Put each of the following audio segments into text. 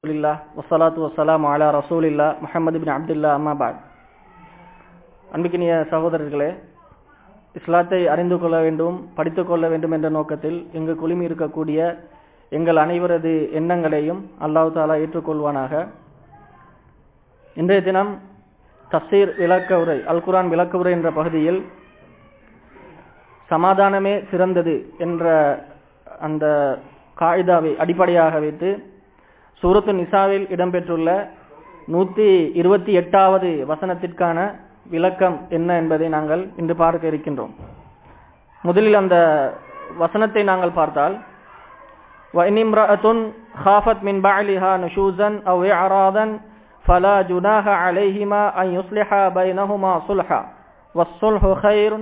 அல்ஹம்துலில்லாஹ் வஸ்ஸலாத்து வஸ்ஸலாமு அலா ரசூலில்லா முஹம்மது பின் அப்துல்லா அம்மா பாத் அன்பிக்கினிய சகோதரர்களே இஸ்லாத்தை அறிந்து கொள்ள வேண்டும் படித்துக் கொள்ள வேண்டும் என்ற நோக்கத்தில் இங்கு குழுமி இருக்கக்கூடிய எங்கள் அனைவரது எண்ணங்களையும் அல்லாஹ் தாலா ஏற்றுக்கொள்வானாக இன்றைய தினம் தப்சீர் விளக்க உரை அல் குரான் விளக்க உரை என்ற பகுதியில் சமாதானமே சிறந்தது என்ற அந்த காயிதாவை அடிப்படையாக வைத்து சூரத்து நிசாவில் இடம்பெற்றுள்ள நூத்தி இருபத்தி எட்டாவது வசனத்திற்கான விளக்கம் என்ன என்பதை நாங்கள் இன்று பார்க்க இருக்கின்றோம் முதலில் அந்த வசனத்தை நாங்கள் பார்த்தால் وَإِنِمْرَأَةٌ خَافَتْ مِنْ بَعْلِهَا نُشُوزًا أَوْ إِعْرَاضًا فَلَا جُنَاحَ عَلَيْهِمَا أَنْ يُصْلِحَا بَيْنَهُمَا صُلْحًا وَالصُّلْحُ خَيْرٌ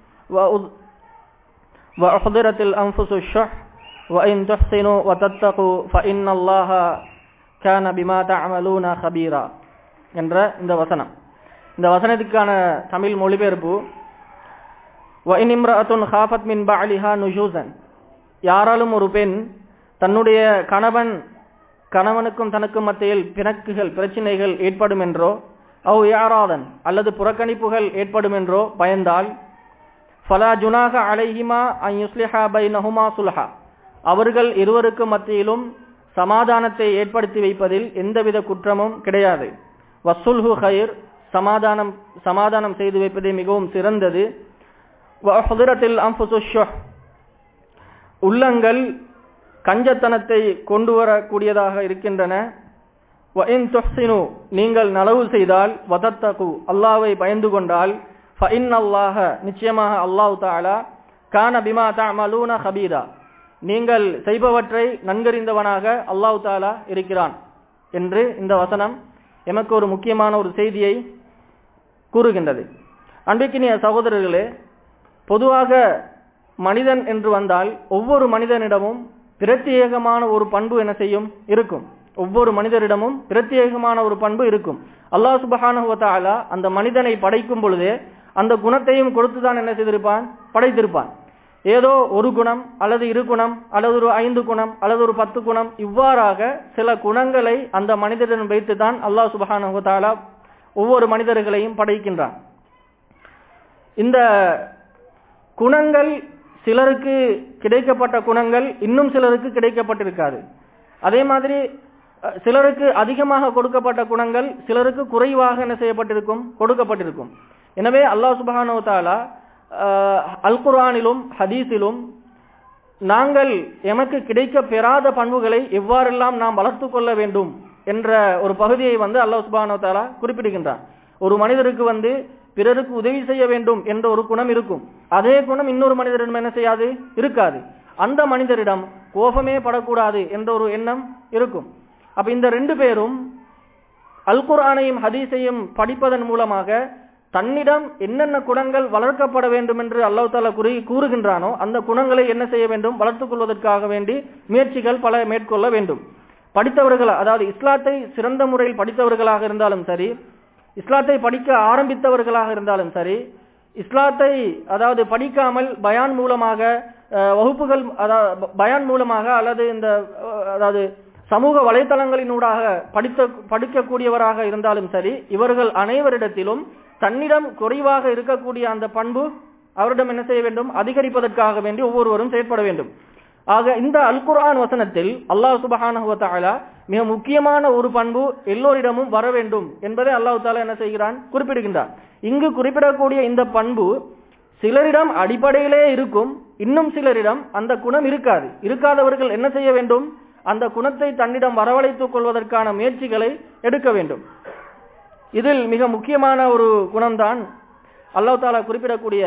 وَأُحْضِرَتِ الْأَنْفُسُ الشُّحَّ وَإِنْ تُحْسِنُوا وَتَتَّقُوا فَإِنَّ اللَّهَ கான பிமா தஅமலூன ஹபீரா என்ற இந்த வசனம் இந்த வசனத்துக்கான தமிழ் மொழிபெயர்ப்பு வஇன் இம்ரஅத்துன் ஹாஃபத் மின் பஅலிஹா நுஷூசன் யாராலும் ஒரு பெண் தன்னுடைய கணவன் கணவனுக்கும் தனக்கும் மத்தியில் பிணக்குகள் பிரச்சனைகள் ஏற்படும் என்றோ அவ் யாராதன் அல்லது புறக்கணிப்புகள் ஏற்படும் என்றோ பயந்தால் ஃபலா ஜுனாக அலைஹிமா அன் யுஸ்லிஹா பைனஹுமா சுல்ஹா அவர்கள் இருவருக்கு மத்தியிலும் சமாதானத்தை ஏற்படுத்தி வைப்பதில் எந்தவித குற்றமும் கிடையாது வசுல்ஹு ஹைர் சமாதானம் சமாதானம் செய்து வைப்பதே மிகவும் சிறந்தது உள்ளங்கள் கஞ்சத்தனத்தை கொண்டு வரக்கூடியதாக இருக்கின்றன நீங்கள் நலவு செய்தால் வதத்தகு அல்லாவை பயந்து கொண்டால் அல்லாஹ நிச்சயமாக அல்லாஹு தாலா கான பிமா தமலூன ஹபீரா நீங்கள் செய்பவற்றை நன்கறிந்தவனாக அல்லாஹு தாலா இருக்கிறான் என்று இந்த வசனம் எமக்கு ஒரு முக்கியமான ஒரு செய்தியை கூறுகின்றது அன்பிக்கினிய சகோதரர்களே பொதுவாக மனிதன் என்று வந்தால் ஒவ்வொரு மனிதனிடமும் பிரத்யேகமான ஒரு பண்பு என்ன செய்யும் இருக்கும் ஒவ்வொரு மனிதரிடமும் பிரத்யேகமான ஒரு பண்பு இருக்கும் அல்லாஹ் சுபஹானுவத்தாலா அந்த மனிதனை படைக்கும் பொழுதே அந்த குணத்தையும் கொடுத்துதான் என்ன செய்திருப்பான் படைத்திருப்பான் ஏதோ ஒரு குணம் அல்லது இரு குணம் அல்லது ஒரு ஐந்து குணம் அல்லது ஒரு பத்து குணம் இவ்வாறாக சில குணங்களை அந்த மனிதரிடம் வைத்துதான் அல்லாஹ் சுபஹானுவத்தாலா ஒவ்வொரு மனிதர்களையும் படைக்கின்றான் இந்த குணங்கள் சிலருக்கு கிடைக்கப்பட்ட குணங்கள் இன்னும் சிலருக்கு கிடைக்கப்பட்டிருக்காது அதே மாதிரி சிலருக்கு அதிகமாக கொடுக்கப்பட்ட குணங்கள் சிலருக்கு குறைவாக என்ன செய்யப்பட்டிருக்கும் கொடுக்கப்பட்டிருக்கும் எனவே அல்லாஹ் சுபஹானோ தாலா அல் குரானிலும் ஹதீஸிலும் நாங்கள் எமக்கு கிடைக்க பெறாத பண்புகளை எவ்வாறெல்லாம் நாம் வளர்த்து கொள்ள வேண்டும் என்ற ஒரு பகுதியை வந்து அல்லாஹ் சுபானோ தாலா குறிப்பிடுகின்றான் ஒரு மனிதருக்கு வந்து பிறருக்கு உதவி செய்ய வேண்டும் என்ற ஒரு குணம் இருக்கும் அதே குணம் இன்னொரு மனிதரிடம் என்ன செய்யாது இருக்காது அந்த மனிதரிடம் கோபமே படக்கூடாது என்ற ஒரு எண்ணம் இருக்கும் அப்ப இந்த ரெண்டு பேரும் அல் குரானையும் ஹதீஸையும் படிப்பதன் மூலமாக தன்னிடம் என்னென்ன குணங்கள் வளர்க்கப்பட வேண்டும் என்று அல்லாஹ் தாலா குறி கூறுகின்றானோ அந்த குணங்களை என்ன செய்ய வேண்டும் வளர்த்துக் கொள்வதற்காக வேண்டி முயற்சிகள் பல மேற்கொள்ள வேண்டும் படித்தவர்கள் அதாவது இஸ்லாத்தை சிறந்த முறையில் படித்தவர்களாக இருந்தாலும் சரி இஸ்லாத்தை படிக்க ஆரம்பித்தவர்களாக இருந்தாலும் சரி இஸ்லாத்தை அதாவது படிக்காமல் பயான் மூலமாக வகுப்புகள் அதாவது பயான் மூலமாக அல்லது இந்த அதாவது சமூக வலைதளங்களினூடாக படித்த படிக்கக்கூடியவராக இருந்தாலும் சரி இவர்கள் அனைவரிடத்திலும் தன்னிடம் குறைவாக இருக்கக்கூடிய அந்த பண்பு அவரிடம் என்ன செய்ய வேண்டும் அதிகரிப்பதற்காக வேண்டி ஒவ்வொருவரும் செயற்பட வேண்டும் ஆக இந்த அல் குர்ஆன் வசனத்தில் அல்லாஹ் சுபஹானஹுவத்தாலா மிக முக்கியமான ஒரு பண்பு எல்லோரிடமும் வர வேண்டும் என்பதை அல்லாஹு தாலா என்ன செய்கிறான் குறிப்பிடுகின்றான் இங்கு குறிப்பிடக்கூடிய இந்த பண்பு சிலரிடம் அடிப்படையிலே இருக்கும் இன்னும் சிலரிடம் அந்த குணம் இருக்காது இருக்காதவர்கள் என்ன செய்ய வேண்டும் அந்த குணத்தை தன்னிடம் வரவழைத்துக் கொள்வதற்கான முயற்சிகளை எடுக்க வேண்டும் இதில் மிக முக்கியமான ஒரு குணம்தான் அல்லாஹ் தாலா குறிப்பிடக்கூடிய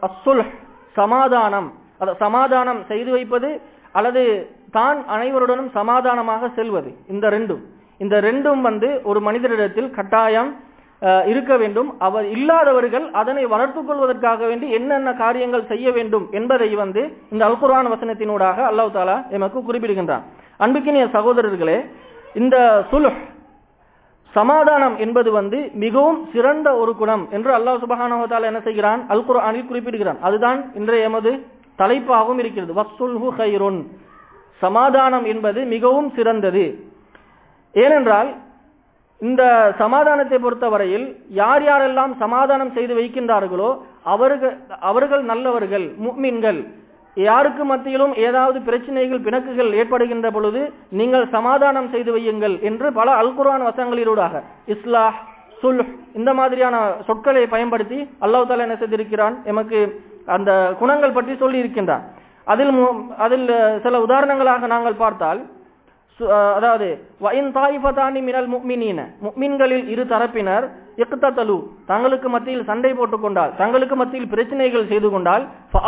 சமாதானம் அதை சமாதானம் செய்து வைப்பது அல்லது தான் அனைவருடனும் சமாதானமாக செல்வது இந்த ரெண்டும் இந்த ரெண்டும் வந்து ஒரு மனிதரிடத்தில் கட்டாயம் இருக்க வேண்டும் அவர் இல்லாதவர்கள் அதனை வளர்த்துக் கொள்வதற்காக வேண்டி என்னென்ன காரியங்கள் செய்ய வேண்டும் என்பதை வந்து இந்த அல்குரான் வசனத்தினூடாக அல்லாஹ் தாலா எமக்கு குறிப்பிடுகின்றான் அன்புக்கினிய சகோதரர்களே இந்த சுல் சமாதானம் என்பது வந்து மிகவும் சிறந்த ஒரு குணம் என்று அல்லாஹ் சுபஹானஹால என்ன செய்கிறான் அல் குரானில் குறிப்பிடுகிறான் அதுதான் இன்றைய எமது தலைப்பாகவும் இருக்கிறது வசுல்ஹு ஹைருன் சமாதானம் என்பது மிகவும் சிறந்தது ஏனென்றால் இந்த சமாதானத்தை பொறுத்தவரையில் யார் யாரெல்லாம் சமாதானம் செய்து வைக்கின்றார்களோ அவர்கள் அவர்கள் நல்லவர்கள் முக்மின்கள் யாருக்கு மத்தியிலும் ஏதாவது பிரச்சனைகள் பிணக்குகள் ஏற்படுகின்ற பொழுது நீங்கள் சமாதானம் செய்து வையுங்கள் என்று பல அல்குரான் வசங்களிலூடாக இஸ்லாஹ் சுல் இந்த மாதிரியான சொற்களை பயன்படுத்தி அல்லாஹ் தாலா என்ன செய்திருக்கிறான் எமக்கு அந்த குணங்கள் பற்றி சொல்லி இருக்கின்றான் அதில் அதில் சில உதாரணங்களாக நாங்கள் பார்த்தால் அதாவது வயின் தாயிஃபதானி மினல் முக்மினீன முக்மின்களில் இரு தரப்பினர் இக்தலு தங்களுக்கு மத்தியில் சண்டை போட்டுக் கொண்டால் தங்களுக்கு மத்தியில் பிரச்சனைகள் செய்து கொண்டால்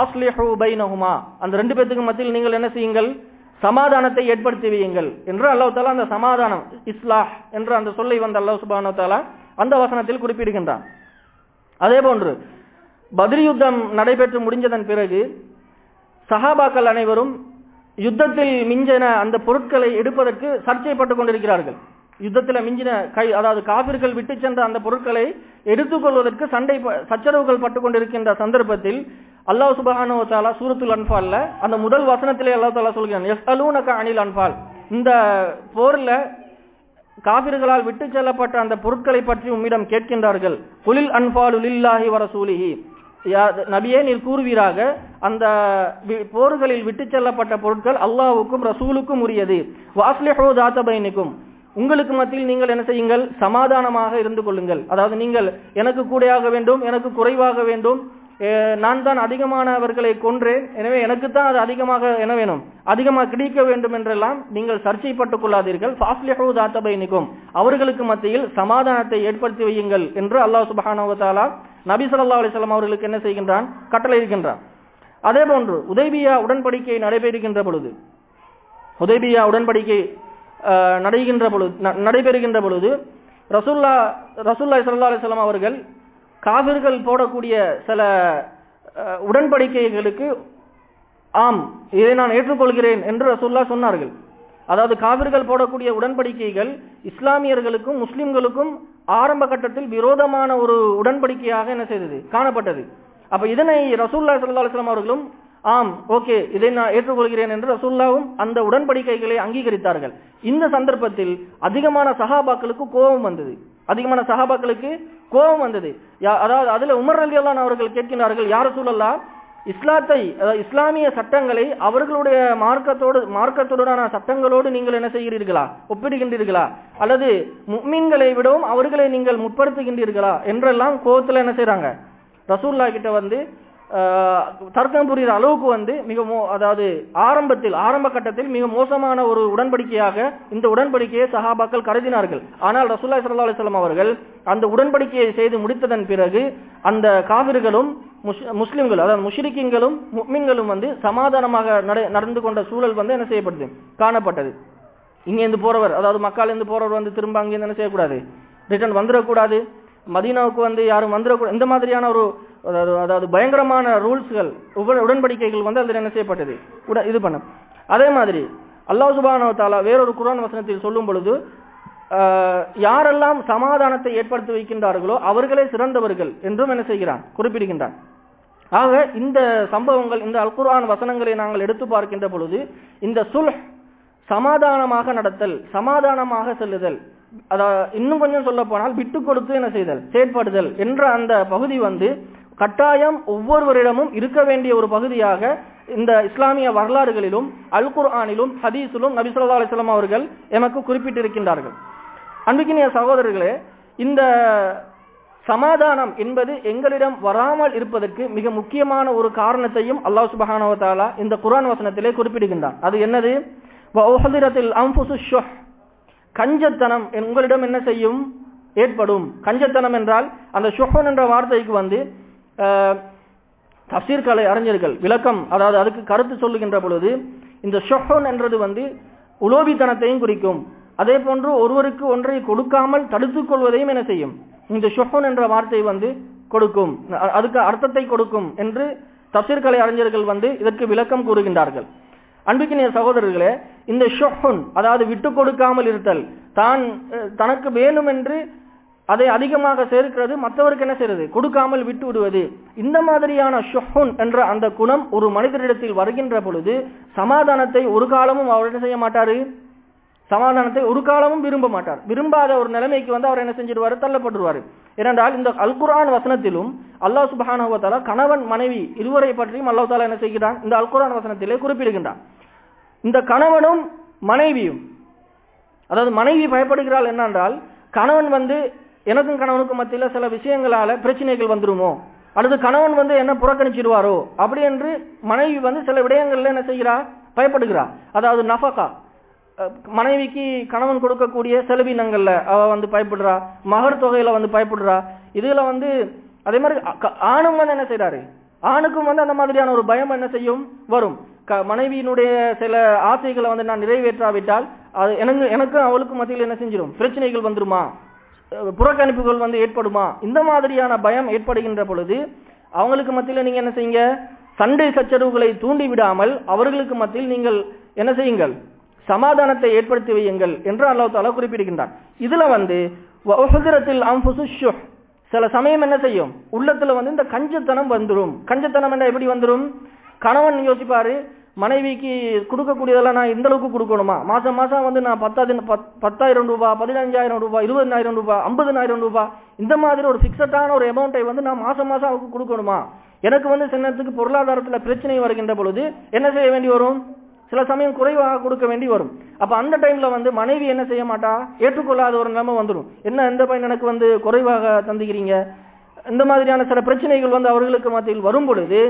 பைனஹுமா அந்த ரெண்டு பேத்துக்கு மத்தியில் நீங்கள் என்ன செய்யுங்கள் சமாதானத்தை ஏற்படுத்தி வையுங்கள் என்று அல்லாஹ் தாலா அந்த சமாதானம் இஸ்லாஹ் என்று அந்த சொல்லை வந்த அல்லாஹ் சுபானோ தாலா அந்த வசனத்தில் குறிப்பிடுகின்றான் அதே போன்று பத்ரி யுத்தம் நடைபெற்று முடிஞ்சதன் பிறகு சஹாபாக்கள் அனைவரும் யுத்தத்தில் மிஞ்சின அந்த பொருட்களை எடுப்பதற்கு சர்ச்சைப்பட்டுக் கொண்டிருக்கிறார்கள் யுத்தத்தில் மிஞ்சின கை அதாவது காபிர்கள் விட்டு சென்ற அந்த பொருட்களை எடுத்துக்கொள்வதற்கு சண்டை சச்சரவுகள் பட்டுக் கொண்டிருக்கின்ற சந்தர்ப்பத்தில் அல்லாஹ் சுபஹானு தாலா சூரத்துல் அன்பால்ல அந்த முதல் வசனத்திலே அல்லாஹ் தாலா சொல்கிறான் எஸ் அலூனக அனில் அன்பால் இந்த போர்ல காபிர்களால் விட்டு செல்லப்பட்ட அந்த பொருட்களை பற்றி உம்மிடம் கேட்கின்றார்கள் குலில் அன்பாலு லில்லாஹி வரசூலிஹி நபியே நீர் கூறுவீராக அந்த போர்களில் விட்டு செல்லப்பட்ட பொருட்கள் அல்லாவுக்கும் ரசூலுக்கும் உரியது வாஸ்லிஹோ தாத்தபைனிக்கும் உங்களுக்கு மத்தியில் நீங்கள் என்ன செய்யுங்கள் சமாதானமாக இருந்து கொள்ளுங்கள் அதாவது நீங்கள் எனக்கு கூடையாக வேண்டும் எனக்கு குறைவாக வேண்டும் நான் தான் அதிகமானவர்களை கொன்றேன் எனவே எனக்குத்தான் அது அதிகமாக என்ன வேணும் அதிகமாக கிடைக்க வேண்டும் என்றெல்லாம் நீங்கள் சர்ச்சைப்பட்டுக் கொள்ளாதீர்கள் ஃபாஸ்லிஹோ தாத்தபைனிக்கும் அவர்களுக்கு மத்தியில் சமாதானத்தை ஏற்படுத்தி வையுங்கள் என்று அல்லாஹ் சுபஹானவத்தாலா நபி சொல்லா அலிஸ்லாம் அவர்களுக்கு என்ன செய்கின்றான் கட்டளை இருக்கின்றான் அதே போன்று உதய்பியா உடன்படிக்கை நடைபெறுகின்ற பொழுது உதய்பியா உடன்படிக்கை நடைகின்ற பொழுது நடைபெறுகின்ற பொழுது ரசூல்லா ரசூல்லா சல்லா அலிஸ்லாம் அவர்கள் காவிர்கள் போடக்கூடிய சில உடன்படிக்கைகளுக்கு ஆம் இதை நான் ஏற்றுக்கொள்கிறேன் என்று ரசூல்லா சொன்னார்கள் அதாவது காவிர்கள் போடக்கூடிய உடன்படிக்கைகள் இஸ்லாமியர்களுக்கும் முஸ்லிம்களுக்கும் ஆரம்ப கட்டத்தில் விரோதமான ஒரு உடன்படிக்கையாக என்ன செய்தது காணப்பட்டது அப்ப இதனை ரசூல்லா சல்லா அலுவலாம் அவர்களும் ஆம் ஓகே இதை நான் ஏற்றுக்கொள்கிறேன் என்று ரசூல்லாவும் அந்த உடன்படிக்கைகளை அங்கீகரித்தார்கள் இந்த சந்தர்ப்பத்தில் அதிகமான சகாபாக்களுக்கு கோபம் வந்தது அதிகமான சகாபாக்களுக்கு கோபம் வந்தது அதாவது அதுல உமர் அலி அல்லான் அவர்கள் கேட்கிறார்கள் யார சூழல்லா இஸ்லாத்தை இஸ்லாமிய சட்டங்களை அவர்களுடைய மார்க்கத்தோடு மார்க்கத்துடனான சட்டங்களோடு நீங்கள் என்ன செய்கிறீர்களா ஒப்பிடுகின்றீர்களா அல்லது முக்மீன்களை விடவும் அவர்களை நீங்கள் முற்படுத்துகின்றீர்களா என்றெல்லாம் கோவத்தில் என்ன செய்யறாங்க ரசூல்லா கிட்ட வந்து தர்க்கம் புரிகிற அளவுக்கு வந்து மிக மோ அதாவது ஆரம்பத்தில் ஆரம்ப கட்டத்தில் மிக மோசமான ஒரு உடன்படிக்கையாக இந்த உடன்படிக்கையை சஹாபாக்கள் கருதினார்கள் ஆனால் ரசூல்லா சல்லா அலிஸ்லாம் அவர்கள் அந்த உடன்படிக்கையை செய்து முடித்ததன் பிறகு அந்த காவிர்களும் முஸ்லிம்கள் அதாவது முஷ்ரிக்கின்களும் முக்மின்களும் வந்து சமாதானமாக நடந்து கொண்ட சூழல் வந்து என்ன செய்யப்படுது காணப்பட்டது இங்கேருந்து போறவர் அதாவது மக்காலேருந்து போறவர் வந்து திரும்ப அங்கேருந்து என்ன செய்யக்கூடாது ரிட்டர்ன் வந்துடக்கூடாது மதீனாவுக்கு வந்து யாரும் வந்துடக்கூடாது இந்த மாதிரியான ஒரு அதாவது பயங்கரமான ரூல்ஸ்கள் உடன்படிக்கைகள் வந்து அதில் என்ன செய்யப்பட்டது இது பண்ண அதே மாதிரி அல்லாஹ் சுபானோ தாலா வேறொரு குரான் வசனத்தில் சொல்லும் பொழுது யாரெல்லாம் சமாதானத்தை ஏற்படுத்தி வைக்கின்றார்களோ அவர்களே சிறந்தவர்கள் என்றும் என்ன செய்கிறான் குறிப்பிடுகின்றான் ஆக இந்த சம்பவங்கள் இந்த அல்குரான் வசனங்களை நாங்கள் எடுத்து பார்க்கின்ற பொழுது இந்த சுல் சமாதானமாக நடத்தல் சமாதானமாக செல்லுதல் அதாவது இன்னும் கொஞ்சம் சொல்ல போனால் விட்டு கொடுத்து என்ன செய்தல் செயற்படுதல் என்ற அந்த பகுதி வந்து கட்டாயம் ஒவ்வொருவரிடமும் இருக்க வேண்டிய ஒரு பகுதியாக இந்த இஸ்லாமிய வரலாறுகளிலும் அல் குர்ஆனிலும் ஹதீஸிலும் நபி சொல்லா அலிஸ்லாம் அவர்கள் எமக்கு குறிப்பிட்டிருக்கின்றார்கள் அன்புக்கினிய சகோதரர்களே இந்த சமாதானம் என்பது எங்களிடம் வராமல் இருப்பதற்கு மிக முக்கியமான ஒரு காரணத்தையும் அல்லாஹ் சுபஹானவத்தாலா இந்த குரான் வசனத்திலே குறிப்பிடுகின்றான் அது என்னது கஞ்சத்தனம் உங்களிடம் என்ன செய்யும் ஏற்படும் கஞ்சத்தனம் என்றால் அந்த ஷொஹன் என்ற வார்த்தைக்கு வந்து தப்சீர் கலை அறிஞர்கள் விளக்கம் அதாவது அதுக்கு கருத்து சொல்லுகின்ற பொழுது இந்த ஷொஹன் என்றது வந்து உலோபித்தனத்தையும் குறிக்கும் அதே போன்று ஒருவருக்கு ஒன்றை கொடுக்காமல் தடுத்துக் கொள்வதையும் என்ன செய்யும் இந்த ஷொஹன் என்ற வார்த்தை வந்து கொடுக்கும் அதுக்கு அர்த்தத்தை கொடுக்கும் என்று தப்சீர் கலை அறிஞர்கள் வந்து இதற்கு விளக்கம் கூறுகின்றார்கள் அன்புக்கினிய சகோதரர்களே இந்த ஷொஹுன் அதாவது விட்டு கொடுக்காமல் இருத்தல் தான் தனக்கு வேணும் என்று அதை அதிகமாக சேர்க்கிறது மற்றவருக்கு என்ன செய்யறது கொடுக்காமல் விட்டு விடுவது இந்த மாதிரியான ஷொஹுன் என்ற அந்த குணம் ஒரு மனிதரிடத்தில் வருகின்ற பொழுது சமாதானத்தை ஒரு காலமும் அவர் என்ன செய்ய மாட்டாரு சமாதானத்தை ஒரு காலமும் விரும்ப மாட்டார் விரும்பாத ஒரு நிலைமைக்கு வந்து அவர் என்ன செஞ்சிருவாரு தள்ளப்பட்டுருவாரு ஏனென்றால் இந்த அல் குர்ஆன் வசனத்திலும் அல்லாஹ் சுப்ஹானஹு வ தஆலா கணவன் மனைவி இருவரை பற்றியும் அல்லாஹ் தாலா என்ன செய்கிறான் இந்த அல் குர்ஆன் வசனத்திலே குறிப்பிடுகின்றான் இந்த கணவனும் மனைவியும் அதாவது மனைவி பயப்படுகிறாள் என்னென்றால் கணவன் வந்து எனக்கும் கணவனுக்கும் மத்தியில் சில விஷயங்களால பிரச்சனைகள் வந்துருமோ அல்லது கணவன் வந்து என்ன புறக்கணிச்சிடுவாரோ அப்படி என்று மனைவி வந்து சில விடயங்கள்ல என்ன செய்கிறா பயப்படுகிறா அதாவது நஃபகா அஹ் மனைவிக்கு கணவன் கொடுக்கக்கூடிய செலவினங்கள்ல அவ வந்து பயப்படுறா மகர் தொகையில வந்து பயப்படுறா இதுல வந்து அதே மாதிரி அ- ஆணும் வந்து என்ன செய்றாரு ஆணுக்கும் வந்து அந்த மாதிரியான ஒரு பயம் என்ன செய்யும் வரும் க- மனைவியினுடைய சில ஆசைகளை வந்து நான் நிறைவேற்றாவிட்டால் அது எனக்கு எனக்கும் அவளுக்கும் மத்தியில் என்ன செஞ்சிடும் பிரச்சனைகள் வந்துருமா அஹ் புறக்கணிப்புகள் வந்து ஏற்படுமா இந்த மாதிரியான பயம் ஏற்படுகின்ற பொழுது அவங்களுக்கு மத்தியில் நீங்க என்ன செய்யுங்க சண்டை சச்சரவுகளை தூண்டி விடாமல் அவர்களுக்கு மத்தியில் நீங்கள் என்ன செய்யுங்கள் சமாதானத்தை ஏற்படுத்தி வையுங்கள் என்று அல்லாஹ் தாலா குறிப்பிடுகின்றான் இதுல வந்து வஹுதிரத்தில் அன்ஃபுசு ஷுஹ். சில சமயம் என்ன செய்யும் உள்ளத்துல வந்து இந்த கஞ்சத்தனம் வந்துரும் கஞ்சத்தனம் என்ன எப்படி வந்துரும் கணவன் யோசிப்பாரு மனைவிக்கு கொடுக்கக்கூடியதெல்லாம் நான் இந்த அளவுக்கு கொடுக்கணுமா மாசம் மாசம் வந்து நான் பத்தாயிரம் பத்- பத்தாயிரம் ரூபாய் பதினஞ்சாயிரம் ரூபாய் இருபதாயிரம் ரூபாய் ஐம்பதுனாயிரம் ரூபாய் இந்த மாதிரி ஒரு பிக்சட்டான ஒரு அமௌண்ட்டை வந்து நான் மாசம் மாசம் அவருக்கு கொடுக்கணுமா எனக்கு வந்து சின்னத்துக்கு பொருளாதாரத்துல பிரச்சனை வருகின்ற பொழுது என்ன செய்ய வேண்டி வரும் சில சமயம் குறைவாக கொடுக்க வேண்டி வரும் அப்ப அந்த டைம்ல வந்து மனைவி என்ன செய்ய மாட்டா ஏற்றுக்கொள்ளாத ஒரு நிலைமை வந்துடும் என்ன இந்த பையன் எனக்கு வந்து குறைவாக தந்துக்கிறீங்க இந்த மாதிரியான சில பிரச்சனைகள் வந்து அவர்களுக்கு மத்தியில் வரும் பொழுது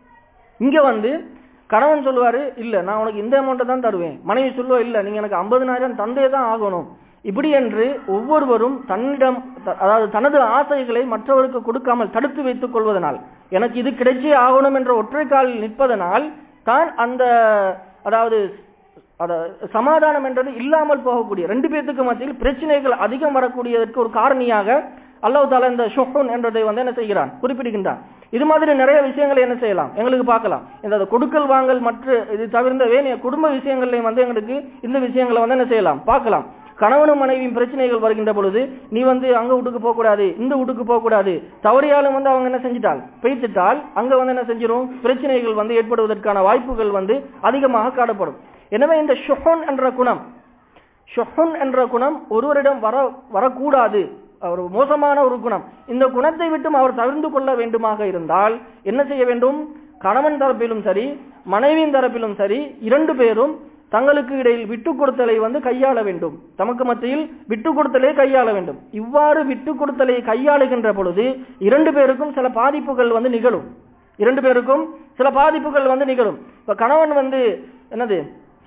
இங்க வந்து கணவன் சொல்லுவாரு இல்ல நான் உனக்கு இந்த அமௌண்ட்டை தான் தருவேன் மனைவி சொல்லுவா இல்ல நீங்க எனக்கு ஐம்பதுனாயிரம் தந்தே தான் ஆகணும் இப்படி என்று ஒவ்வொருவரும் தன்னிடம் த- அதாவது தனது ஆசைகளை மற்றவருக்கு கொடுக்காமல் தடுத்து வைத்துக் கொள்வதனால் எனக்கு இது கிடைச்சே ஆகணும் என்ற ஒற்றை காலில் நிற்பதனால் தான் அந்த அதாவது அத சமாதானம் என்றது இல்லாமல் போகக்கூடிய ரெண்டு பேத்துக்கு மத்தியில் பிரச்சனைகள் அதிகம் வரக்கூடியதற்கு ஒரு காரணியாக அல்லாஹ் தாலா இந்த ஷுஹூன் என்றதை வந்து என்ன செய்கிறான் குறிப்பிடுகின்றான் இது மாதிரி நிறைய விஷயங்களை என்ன செய்யலாம் எங்களுக்கு பார்க்கலாம் இந்த கொடுக்கல் வாங்கல் மற்ற இது தவிர்ந்த வேணிய குடும்ப விஷயங்கள்லையும் வந்து எங்களுக்கு இந்த விஷயங்களை வந்து என்ன செய்யலாம் பார்க்கலாம் கணவனும் மனைவியும் பிரச்சனைகள் வருகின்ற பொழுது நீ வந்து அங்க வீட்டுக்கு போக கூடாது இந்த வீட்டுக்கு போக கூடாது தவறியாலும் வந்து அவங்க என்ன செஞ்சிட்டால் பெய்த்துட்டால் அங்க வந்து என்ன செஞ்சிரும் பிரச்சனைகள் வந்து ஏற்படுவதற்கான வாய்ப்புகள் வந்து அதிகமாக காணப்படும் எனவே இந்த ஷுஹன் என்ற குணம் ஷுஹன் என்ற குணம் ஒருவரிடம் வர வரக்கூடாது ஒரு மோசமான ஒரு குணம் இந்த குணத்தை விட்டும் அவர் தவிர்த்து கொள்ள வேண்டுமாக இருந்தால் என்ன செய்ய வேண்டும் கணவன் தரப்பிலும் சரி மனைவியின் தரப்பிலும் சரி இரண்டு பேரும் தங்களுக்கு இடையில் விட்டு கொடுத்தலை வந்து கையாள வேண்டும் தமக்கு மத்தியில் விட்டு கொடுத்தலை கையாள வேண்டும் இவ்வாறு விட்டு கொடுத்தலை கையாளுகின்ற பொழுது இரண்டு பேருக்கும் சில பாதிப்புகள் வந்து நிகழும் இரண்டு பேருக்கும் சில பாதிப்புகள் வந்து நிகழும் இப்ப கணவன் வந்து என்னது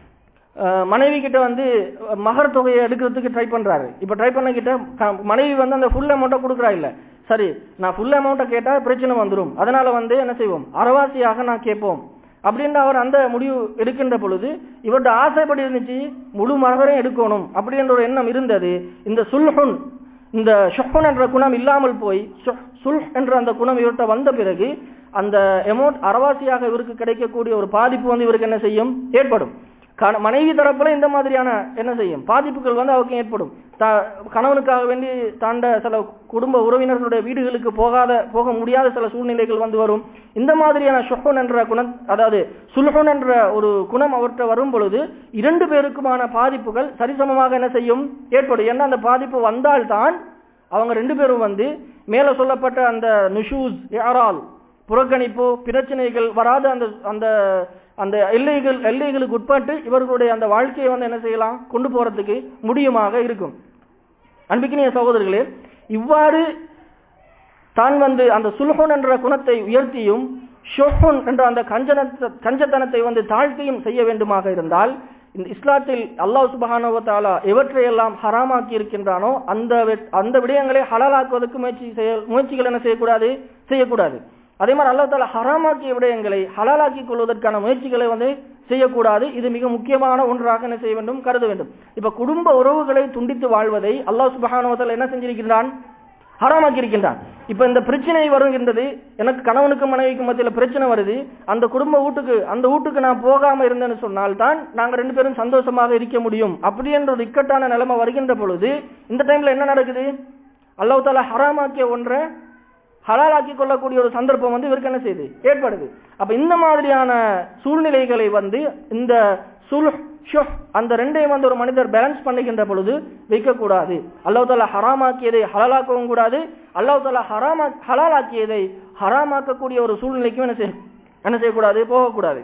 அஹ், மனைவி கிட்ட வந்து அஹ், மகர் தொகையை எடுக்கிறதுக்கு ட்ரை பண்றாரு இப்ப ட்ரை பண்ண கிட்ட க- மனைவி வந்து அந்த ஃபுல் அமௌண்ட்டை கொடுக்குறா இல்ல சரி நான் ஃபுல் அமௌண்ட்டை கேட்டா பிரச்சனை வந்துரும் அதனால வந்து என்ன செய்வோம் அறவாசியாக நான் கேட்போம் அப்படின்னு அவர் அந்த முடிவு எடுக்கின்ற பொழுது இவருடைய ஆசைப்படி இருந்துச்சு முழு மகரையும் எடுக்கணும் அப்படின்ற ஒரு எண்ணம் இருந்தது இந்த சுல்ஹுன் இந்த ஷுஹுன் என்ற குணம் இல்லாமல் போய் சுஹ்- சுல்ஹ் என்ற அந்த குணம் இவர்கிட்ட வந்த பிறகு அந்த அமௌண்ட் அறவாசியாக இவருக்கு கிடைக்கக்கூடிய ஒரு பாதிப்பு வந்து இவருக்கு என்ன செய்யும் ஏற்படும் கண- மனைவி தரப்புல இந்த மாதிரியான என்ன செய்யும் பாதிப்புகள் வந்து அவருக்கு ஏற்படும் த- கணவனுக்காக வேண்டி தாண்ட சில குடும்ப உறவினர்களுடைய வீடுகளுக்கு போகாத போக முடியாத சில சூழ்நிலைகள் வந்து வரும் இந்த மாதிரியான ஷுஹன் என்ற குணம் அதாவது சுல்ஹன் என்ற ஒரு குணம் அவர்கிட்ட வரும் பொழுது இரண்டு பேருக்குமான பாதிப்புகள் சரிசமமாக என்ன செய்யும் ஏற்படும் ஏன்னா அந்த பாதிப்பு வந்தால்தான் அவங்க ரெண்டு பேரும் வந்து மேல சொல்லப்பட்ட அந்த நுஷூஸ் யாரால் புறக்கணிப்பு பிரச்சனைகள் வராத அந்த அந்த அந்த எல்லைகள் எல்லைகளுக்கு உட்பட்டு இவர்களுடைய அந்த வாழ்க்கையை வந்து என்ன செய்யலாம் கொண்டு போறதுக்கு முடியுமாக இருக்கும் அன்பிக்கினிய சகோதரர்களே இவ்வாறு தான் வந்து அந்த சுல்ஹுன் என்ற குணத்தை உயர்த்தியும் ஷுஹுன் என்ற அந்த கஞ்சனத்த கஞ்சத்தனத்தை வந்து தாழ்த்தியும் செய்ய வேண்டுமாக இருந்தால் இந்த இஸ்லாத்தில் அல்லாஹ் சுபஹானஹு வ தஆலா எவற்றையெல்லாம் ஹராமாக்கி இருக்கின்றானோ அந்த வி- அந்த விடயங்களை ஹலாலாக்குவதற்கு முயற்சி செய்ய முயற்சிகள் என்ன செய்யக்கூடாது செய்யக்கூடாது அதே மாதிரி அல்லாஹ் தாலா ஹராமாக்கிய விடயங்களை ஹலாலாக்கி கொள்வதற்கான முயற்சிகளை வந்து செய்யக்கூடாது இது மிக முக்கியமான ஒன்றாக என்ன செய்ய வேண்டும் கருத வேண்டும் இப்ப குடும்ப உறவுகளை துண்டித்து வாழ்வதை அல்லாஹ் சுபஹானஹு வ தஆலா என்ன செஞ்சிருக்கின்றான் ஹராமாக்கி இருக்கின்றான் இப்ப இந்த பிரச்சனை வருகின்றது எனக்கு கணவனுக்கும் மனைவிக்கும் மத்தியில பிரச்சனை வருது அந்த குடும்ப வீட்டுக்கு அந்த வீட்டுக்கு நான் போகாம இருந்தேன்னு சொன்னால் தான் நாங்க ரெண்டு பேரும் சந்தோஷமாக இருக்க முடியும் அப்படி என்ற ஒரு இக்கட்டான நிலைமை வருகின்ற பொழுது இந்த டைம்ல என்ன நடக்குது அல்லாஹ் தாலா ஹராமாக்கிய ஒன்றை ஹலாலாக்கி கொள்ளக்கூடிய ஒரு சந்தர்ப்பம் வந்து இவருக்கு என்ன செய்யுது ஏற்படுது அப்ப இந்த மாதிரியான சூழ்நிலைகளை வந்து இந்த சுல்ஹ் ஷுஹ் அந்த ரெண்டையும் வந்து ஒரு மனிதர் பேலன்ஸ் பண்ணுகின்ற பொழுது வைக்கக்கூடாது அல்லாஹ் தாலா ஹராமாக்கியதை ஹலாலாக்கவும் கூடாது அல்லாஹ் தாலா ஹராமா ஹலாலாக்கியதை ஹராமாக்கக்கூடிய ஒரு சூழ்நிலைக்கும் என்ன செய்ய என்ன செய்யக்கூடாது போகக்கூடாது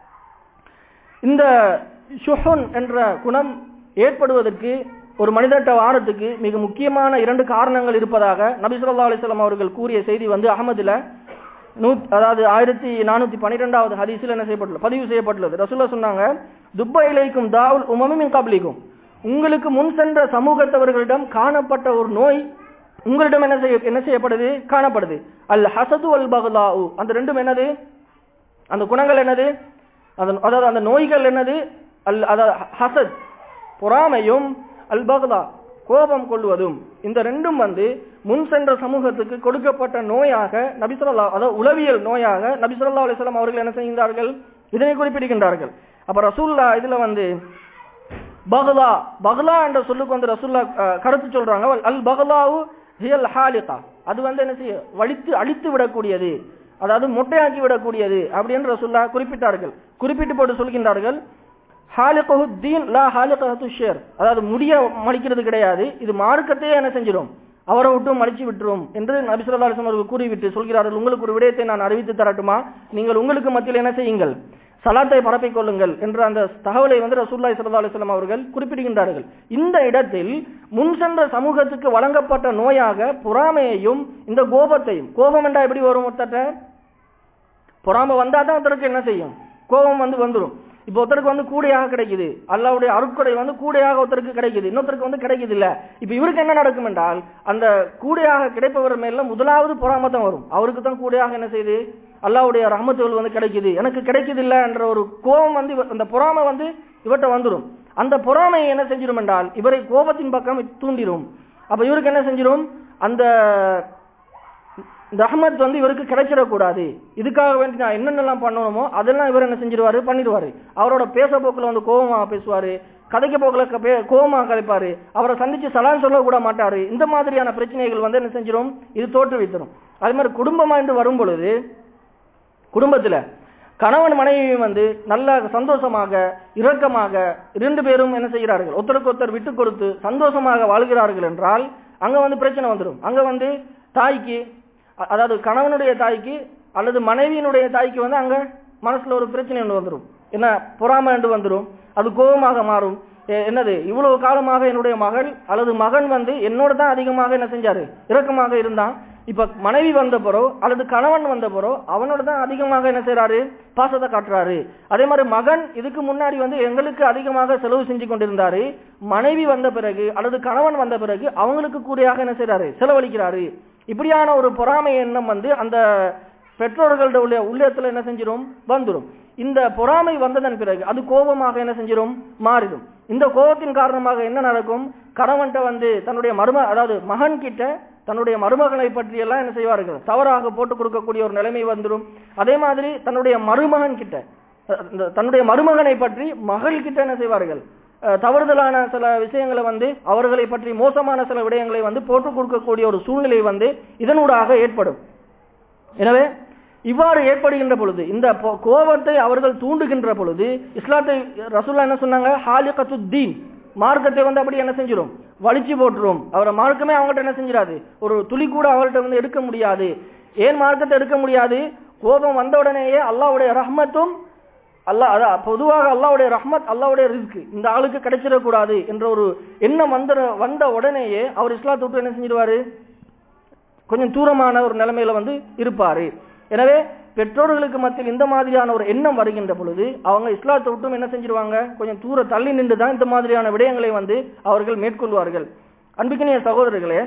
இந்த ஷுஹுன் என்ற குணம் ஏற்படுவதற்கு ஒரு மனிதட்ட வாரத்துக்கு மிக முக்கியமான இரண்டு காரணங்கள் இருப்பதாக நபி ஸல்லல்லாஹு அலைஹி வஸல்லம் அவர்கள் கூறிய செய்தி வந்து அகமதுல நூ அதாவது ஆயிரத்தி நானூத்தி பன்னிரெண்டாவது ஹதீஸில் என்ன செய்யப்பட்டுள்ளது பதிவு செய்யப்பட்டுள்ளது ரசூல்லா சொன்னாங்க துப்பையிலைக்கும் தாவுல் உமமின் கப்லிக்கும் உங்களுக்கு முன் சென்ற சமூகத்தவர்களிடம் காணப்பட்ட ஒரு நோய் உங்களிடம் என்ன செய்ய என்ன செய்யப்படுது காணப்படுது அல் ஹசது அல் பகலாவு அந்த ரெண்டும் என்னது அந்த குணங்கள் என்னது அந்த அதாவது அந்த நோய்கள் என்னது அல் அதாவது ஹசத் பொறாமையும் அல் பகலா கோபம் கொள்வதும் இந்த ரெண்டும் வந்து முன் சென்ற சமூகத்துக்கு கொடுக்கப்பட்ட நோயாக நபிசுல்லா அதாவது உளவியல் நோயாக நபிசுல்லா அலிஸ்லாம் அவர்கள் என்ன செய்கின்றார்கள் இதனை குறிப்பிடுகின்றார்கள் அப்ப ரசூல்லா இதுல வந்து பகலா பகலா என்ற சொல்லுக்கு வந்து ரசூல்லா அஹ், கருத்து சொல்றாங்க அல் பகலாவு ஹியல் ஹாலிகா அது வந்து என்ன செய்ய வலித்து அழித்து விடக்கூடியது அதாவது மொட்டையாக்கி விடக்கூடியது அப்படின்னு ரசூல்லா குறிப்பிட்டார்கள் குறிப்பிட்டு போட்டு சொல்கின்றார்கள் ஹாலிகஹு தீன் லா ஹாலிகஹத்து ஷேர் அதாவது முடிய மடிக்கிறது கிடையாது இது மார்க்கத்தையே என்ன செஞ்சிடும் அவரை விட்டும் மடிச்சு விட்டுரும் என்று நபி ஸல்லல்லாஹு அலைஹி வஸல்லம் அவர்கள் கூறிவிட்டு சொல்கிறார்கள் உங்களுக்கு ஒரு விடயத்தை நான் அறிவித்து தரட்டுமா நீங்கள் உங்களுக்கு மத்தியில் என்ன செய்யுங்கள் சலாத்தை பரப்பிக் கொள்ளுங்கள் என்ற அந்த தகவலை வந்து ரசூலுல்லாஹி ஸல்லல்லாஹு அலைஹி வஸல்லம் அவர்கள் குறிப்பிடுகின்றார்கள் இந்த இடத்தில் முன் சென்ற சமூகத்துக்கு வழங்கப்பட்ட நோயாக பொறாமையையும் இந்த கோபத்தையும் கோபம் என்றா எப்படி வரும் ஒருத்தட்ட பொறாமை வந்தா தான் ஒருத்தருக்கு என்ன செய்யும் கோபம் வந்து வந்துடும் இப்போ ஒருத்தருக்கு வந்து கூடையாக கிடைக்குது அல்லாவுடைய அருட்கொடை வந்து கூடையாக ஒருத்தருக்கு கிடைக்குது இன்னொருத்தருக்கு வந்து கிடைக்குது இல்ல இப்ப இவருக்கு என்ன நடக்கும் என்றால் அந்த கூடையாக கிடைப்பவர் மேல முதலாவது பொறாமை தான் வரும் அவருக்கு தான் கூடையாக என்ன செய்யுது அல்லாவுடைய ரஹமத்துகள் வந்து கிடைக்குது எனக்கு கிடைக்குது இல்ல என்ற ஒரு கோபம் வந்து இவ- அந்த பொறாமை வந்து இவர்கிட்ட வந்துடும் அந்த பொறாமையை என்ன செஞ்சிடும் என்றால் இவரை கோபத்தின் பக்கம் தூண்டிடும் அப்ப இவருக்கு என்ன செஞ்சிடும் அந்த இந்த ரஹ்மத் வந்து இவருக்கு கிடைச்சிடக்கூடாது இதுக்காக வேண்டி நான் என்னென்னலாம் பண்ணணுமோ அதெல்லாம் இவர் என்ன செஞ்சிருவாரு பண்ணிடுவாரு அவரோட பேச போக்குல வந்து கோபமா பேசுவாரு கதைக்க போக்குல க- பே- கோவமா கதைப்பாரு அவரை சந்திச்சு சலான் சொல்ல கூட மாட்டாரு இந்த மாதிரியான பிரச்சனைகள் வந்து என்ன செஞ்சிடும் இது தோற்றுவித்தரும் அதே மாதிரி குடும்பமா என்று வரும் பொழுது குடும்பத்துல கணவன் மனைவி வந்து நல்ல சந்தோஷமாக இரக்கமாக இரண்டு பேரும் என்ன செய்கிறார்கள் ஒருத்தருக்கு ஒருத்தர் விட்டு கொடுத்து சந்தோஷமாக வாழ்கிறார்கள் என்றால் அங்க வந்து பிரச்சனை வந்துடும் அங்க வந்து தாய்க்கு அ- அதாவது கணவனுடைய தாய்க்கு அல்லது மனைவியினுடைய தாய்க்கு வந்து அங்க மனசுல ஒரு பிரச்சனை ஒன்று வந்துடும் என்ன பொறாமை என்று வந்துடும் அது கோபமாக மாறும் எ- என்னது இவ்வளவு காலமாக என்னுடைய மகள் அல்லது மகன் வந்து என்னோட தான் அதிகமாக என்ன செஞ்சாரு இரக்கமாக இருந்தான் இப்ப மனைவி வந்த பிறோ அல்லது கணவன் வந்த பிறோ அவனோட தான் அதிகமாக என்ன செய்றாரு பாசத்தை காட்டுறாரு அதே மாதிரி மகன் இதுக்கு முன்னாடி வந்து எங்களுக்கு அதிகமாக செலவு செஞ்சு கொண்டிருந்தாரு மனைவி வந்த பிறகு அல்லது கணவன் வந்த பிறகு அவங்களுக்கு கூடியாக என்ன செய்றாரு செலவழிக்கிறாரு இப்படியான ஒரு பொறாமை எண்ணம் வந்து அந்த பெற்றோர்களோட உள்ள உள்ளத்துல என்ன செஞ்சிடும் வந்துடும் இந்த பொறாமை வந்ததன் பிறகு அது கோபமாக என்ன செஞ்சிடும் மாறிடும் இந்த கோபத்தின் காரணமாக என்ன நடக்கும் கணவன்கிட்ட வந்து தன்னுடைய மரும அதாவது மகன் கிட்ட தன்னுடைய மருமகனை பற்றி எல்லாம் என்ன செய்வார்கள் தவறாக போட்டு கொடுக்கக்கூடிய ஒரு நிலைமை வந்துடும் அதே மாதிரி தன்னுடைய மருமகன் கிட்ட அஹ், இந்த தன்னுடைய மருமகனை பற்றி மகள் கிட்ட என்ன செய்வார்கள் அஹ், தவறுதலான சில விஷயங்களை வந்து அவர்களை பற்றி மோசமான சில விடயங்களை வந்து போட்டு கொடுக்கக்கூடிய ஒரு சூழ்நிலை வந்து இதனூடாக ஏற்படும் எனவே இவ்வாறு ஏற்படுகின்ற பொழுது இந்த பொ- கோபத்தை அவர்கள் தூண்டுகின்ற பொழுது இஸ்லாத்தை ரசூல்லா என்ன சொன்னாங்க ஹாலிகத்து தீன் மார்க்கத்தை வந்து அப்படி என்ன செஞ்சிடும் வலிச்சு போட்டுரும் அவரை மார்க்கமே அவங்கள்ட்ட என்ன செஞ்சிடாது ஒரு துளி கூட அவங்கள்ட்ட வந்து எடுக்க முடியாது ஏன் மார்க்கத்தை எடுக்க முடியாது கோபம் வந்த உடனேயே அல்லாஹ்வுடைய ரஹ்மத்தும் அல்லாஹ் அதான் பொதுவாக அல்லாஹ்வுடைய ரஹ்மத் அல்லாஹ்வுடைய ரிஸ்க் இந்த ஆளுக்கு கிடைச்சிடக்கூடாது என்ற ஒரு எண்ணம் வந்த வந்த உடனேயே அவர் இஸ்லாத்தை விட்டு என்ன செஞ்சிருவாரு கொஞ்சம் தூரமான ஒரு நிலைமையில வந்து இருப்பாரு எனவே பெற்றோர்களுக்கு மத்தியில் இந்த மாதிரியான ஒரு எண்ணம் வருகின்ற பொழுது அவங்க இஸ்லாத்தை விட்டும் என்ன செஞ்சிருவாங்க கொஞ்சம் தூர தள்ளி நின்று தான் இந்த மாதிரியான விடயங்களை வந்து அவர்கள் மேற்கொள்வார்கள் அன்புக்கினிய சகோதரர்களே